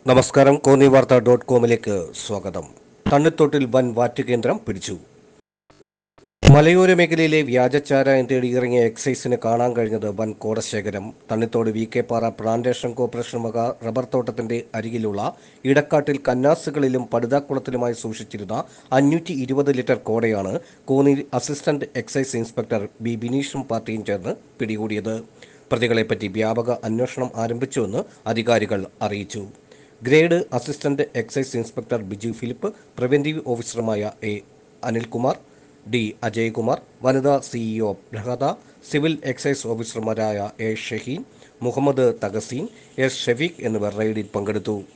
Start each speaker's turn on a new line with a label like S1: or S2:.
S1: നമസ്കാരം കോന്നി വാർത്ത ഡോട്ട് കോമിലേക്ക് സ്വാഗതം തണ്ണിത്തോട്ടിൽ വൻ വാറ്റ് കേന്ദ്രം പിടിച്ചു മലയോര മേഖലയിലെ വ്യാജച്ചാരായം തേടിയിറങ്ങിയ എക്സൈസിന് കാണാൻ കഴിഞ്ഞത് വൻ കോടശേഖരം Thannithode V K Para plantation corporation വക റബ്ബർ തോട്ടത്തിന്റെ അരികിലുള്ള ഇടക്കാട്ടിൽ കന്നാസുകളിലും പടുതാക്കുളത്തിലുമായി സൂക്ഷിച്ചിരുന്ന അഞ്ഞൂറ്റി ഇരുപത് ലിറ്റർ കോടയാണ് Konni assistant excise inspector B ബിനീഷും പാർട്ടിയും ചേർന്ന് പിടികൂടിയത് പ്രതികളെപ്പറ്റി വ്യാപക അന്വേഷണം ആരംഭിച്ചുവെന്ന് അധികാരികൾ അറിയിച്ചു grade assistant excise inspector Biju Philip preventive ഓഫീസറുമായ എ അനിൽകുമാർ ഡി അജയ്കുമാർ വനിതാ സിഇഒ പ്രഹദ സിവിൽ എക്സൈസ് ഓഫീസർമാരായ എ ഷഹീൻ മുഹമ്മദ് തഗസീൻ എസ് ഷെഫീഖ് എന്നിവർ റെയ്ഡിൽ പങ്കെടുത്തു